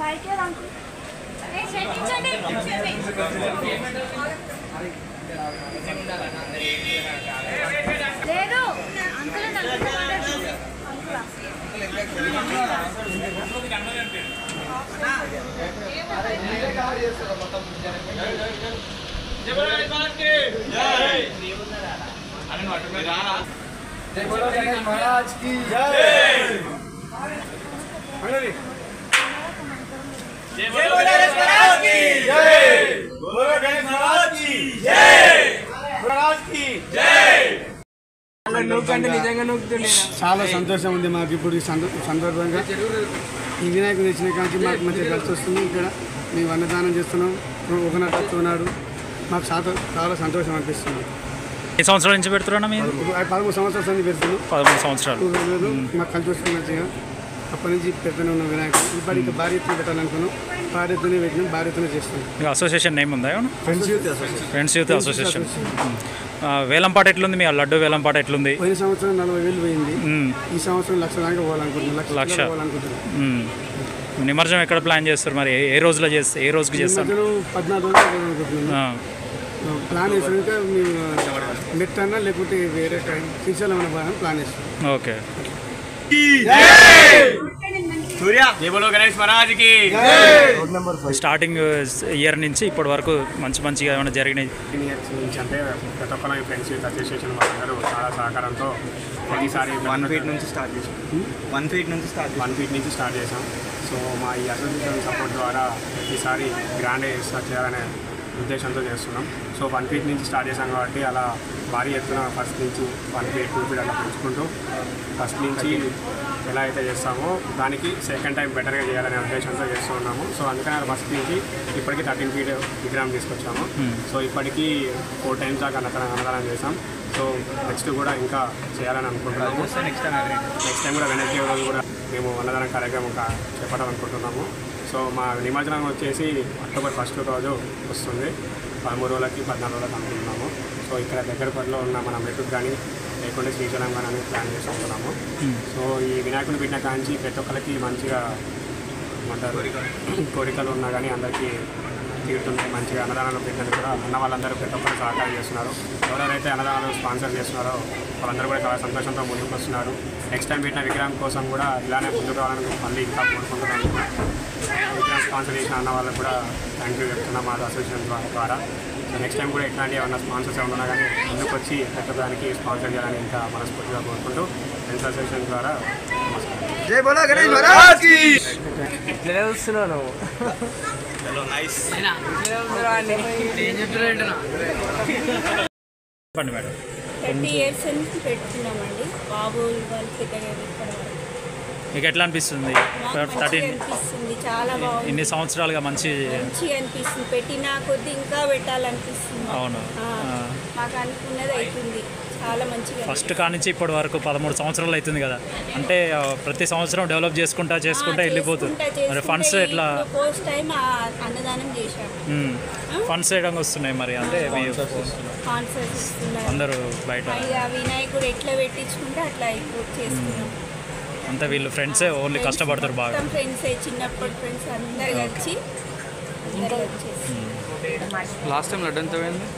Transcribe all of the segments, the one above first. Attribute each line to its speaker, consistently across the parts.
Speaker 1: లేదు అంకుల్ నలుగురు
Speaker 2: చాలా సంతోషం ఉంది మాకు ఇప్పుడు ఈ సంద- సందర్భంగా ఈ వినాయకుడు తెచ్చిన కాంచి మాకు మంచిగా కలిసి వస్తుంది ఇక్కడ మేము అన్నదానం చేస్తున్నాం ఒకనాడు వస్తున్నాడు మాకు చాలా చాలా సంతోషం అనిపిస్తుంది
Speaker 3: ఏ సంవత్సరాల నుంచి పెడుతున్నా మీరు
Speaker 2: ఇప్పుడు ఆ పదమూడు సంవత్సరాల నుంచి పెడుతున్నాం
Speaker 3: పదమూడు సంవత్సరాలు
Speaker 2: లేదు మాకు కలిసి వస్తుంది మంచిగా అప్పటి నుంచి పెడుతూనే ఉన్నాం వినాయకుడు ఇప్పుడు ఇంకా భారీ ఎత్తున పెట్టాలనుకున్నాం భారీ ఎత్తునే పెట్టినాం భారీ ఎత్తున చేస్తున్నాం
Speaker 3: మీ అసోసియేషన్ నేమ్ ఉందా ఏమన్నా
Speaker 2: friends youth association
Speaker 3: friends youth association ఆ, వేలంపాట ఎట్లుంది మీ లడ్డు వేలంపాట ఎట్లుంది
Speaker 2: పోయిన సంవత్సరం నలభై వేలు పోయింది
Speaker 3: మ్మ్.
Speaker 2: ఈ సంవత్సరం లక్ష దాకా పోవాలనుకుంటున్నాం లక్ష
Speaker 3: లక్ష.
Speaker 2: దాకా పోవాలనుకుంటున్నాం
Speaker 3: మ్మ్. నిమజ్జనం ఎక్కడ ప్లాన్ చేస్తారు మరి ఏ- ఏ రోజులో చేస్తే ఏ రోజుకి
Speaker 2: ఈ
Speaker 3: చేస్తారు
Speaker 2: మధ్యలో పద్నాలుగు రోజులు పోవాలనుకుంటున్నాం
Speaker 3: ఆ,
Speaker 2: ప్లాన్ వేసినాక మేము నెట్ అన్నా లేకపోతే వేరే టైం శ్రీశైలం అన్న పోవాలని ప్లాన్ వేస్తాం
Speaker 3: ఓకే స్టార్టింగ్ ఇయర్ నుంచి ఇప్పటి వరకు మంచి మంచిగా ఏమైనా జరిగినాయి
Speaker 2: ఇయర్స్ నుంచి అంటే ప్రతి ఒక్కరు ఫ్రెండ్స్ యూత్ అసోసియేషన్ వాళ్ళందరూ చాలా సహకారంతో ప్రతిసారి
Speaker 4: వన్ ఫీట్ నుంచి స్టార్ట్ చేసాం వన్ ఫీట్ నుంచి స్టార్ట్
Speaker 2: వన్ ఫీట్ నుంచి స్టార్ట్ చేసాం సో మా ఈ అసోసియేషన్ సపోర్ట్ ద్వారా ప్రతిసారి గ్రాండ్ స్టార్ట్ చేయాలనే ఉద్దేశంతో చేస్తున్నాం సో వన్ ఫీట్ నుంచి స్టార్ట్ చేసాం కాబట్టి అలా భారీ ఎత్తున ఫస్ట్ నుంచి వన్ ఫీట్ టూ ఫీట్ అలా పెంచుకుంటూ ఫస్ట్ నుంచి ఎలా అయితే చేస్తామో దానికి సెకండ్ టైం బెటర్గా చేయాలనే ఉద్దేశంతో చేస్తూ ఉన్నాము సో అందుకని అలా ఫస్ట్ నుంచి ఇప్పటికి థర్టీన్ ఫీట్ విగ్రహం తీసుకొచ్చాము సో ఇప్పటికీ ఫోర్ టైమ్స్ దాకా అన్నదానం అన్నదానం చేసాం సో నెక్స్ట్ కూడా ఇంకా చేయాలని అనుకుంటున్నాము
Speaker 4: నెక్స్ట్ టైం
Speaker 2: నెక్స్ట్ టైం కూడా వెనక్కి రోజు కూడా మేము అన్నదానం కార్యక్రమం కా- చేపట్టాలి అనుకుంటున్నాము సో మా నిమజ్జనం వచ్చేసి అక్టోబర్ ఫస్ట్ రోజు వస్తుంది పదమూడు రోజులకి పద్నాలుగు రోజులకి అనుకుంటున్నాము సో ఇక్కడ దగ్గర పడిలో ఉన్న మన మెట్టుకు కానీ లేకుంటే శ్రీశైలం కానీ అనేది ప్లాన్ చేసుకుంటున్నాము సో ఈ వినాయకుని పెట్టిన కాంచి ప్రతి ఒక్కరికి మంచిగా ఏమంటారు కోరికలు ఉన్నా కానీ అందరికీ తీరుతున్నాయి మంచిగా అన్నదానాలు పెట్టినందుకు కూడా అన్న వాళ్ళందరూ ప్రతి ఒక్కరు సహకారం చేస్తున్నారు ఎవరెవరైతే అన్నదానాలు స్పాన్సర్ చేస్తున్నారో వాళ్ళందరూ కూడా చాలా సంతోషంతో ముందుకు వస్తున్నారు నెక్స్ట్ టైం పెట్టిన విగ్రహం కోసం కూడా ఇలానే ముందుకు రావాలని మళ్ళీ ఇంకా కోరుకుంటున్నాను విగ్రహం స్పాన్సర్ చేసిన అన్న వాళ్ళకి కూడా థ్యాంక్ యూ చెప్తున్నాం మా అసోసియేషన్ ద్వా- ద్వారా సో నెక్స్ట్ టైం కూడా ఎట్లాంటి ఏమన్నా స్పాన్సర్స్ ఏమన్నా ఉన్నా కానీ ముందుకు వచ్చి పెట్టడానికి స్పాన్సర్ చేయాలని ఇంకా మనస్ఫూర్తిగా కోరుకుంటూ ఫ్రెండ్స్ అసోసియేషన్ ద్వారా నమస్కారం
Speaker 4: జై బోలో గణేష్ మహారాజ్ కి
Speaker 3: చెప్పండి మేడం
Speaker 1: థర్టీ ఇయర్స్ నుంచి పెడుతున్నామండి బాబు వాళ్ళు పెద్దగా ఇప్పటి వరకు
Speaker 3: మీకు ఎట్లా అనిపిస్తుంది
Speaker 1: మాకు మంచిగా
Speaker 3: థర్టీన్
Speaker 1: అనిపిస్తుంది చాలా బాగుంది
Speaker 3: ఇన్ని సంవత్సరాలుగా మంచి
Speaker 1: మంచిగా అనిపిస్తుంది పెట్టిన కొద్ది ఇంకా పెట్టాలనిపిస్తుంది
Speaker 3: అవును
Speaker 1: ఆ,
Speaker 3: ఆ.
Speaker 1: మాకు అనుకున్నది అవుతుంది చాలా మంచిగా
Speaker 3: ఫస్ట్ కానించి ఇప్పటి వరకు పదమూడు సంవత్సరాలు అవుతుంది కదా అంటే ఆ, ప్రతి సంవత్సరం డెవలప్ చేసుకుంటా చేసుకుంటా వెళ్ళిపోతుంది మరి ఫండ్స్ ఎట్లా
Speaker 1: ఫస్ట్ టైం అన్నదానం చేశాము
Speaker 3: ఫండ్స్ వేయడం వస్తున్నాయి మరి అంటే మీ
Speaker 1: కాన్సర్ట్స్ ఇస్తున్నారు
Speaker 3: అందరూ బయట
Speaker 1: ఇక వినాయకుడు ఎట్లా పెట్టించుకుంటే అట్లా ఇప్పుడు చేస్తున్నాం
Speaker 3: అంతా వీళ్ళు ఫ్రెండ్సే ఓన్లీ కష్టపడతారు బాగా
Speaker 1: ఫ్రెండ్స్ చిన్నప్పటి ఫ్రెండ్స్ అందరు కలిసి అందరు వచ్చేసి
Speaker 5: లాస్ట్ టైం లడ్డు ఎంత పోయింది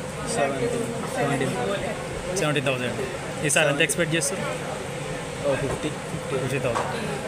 Speaker 3: సెవెంటీ థౌసండ్ ఈసారి ఎంత ఎక్స్పెక్ట్ చేస్తారు
Speaker 5: ఫిఫ్టీ
Speaker 3: ఫిఫ్టీ థౌసండ్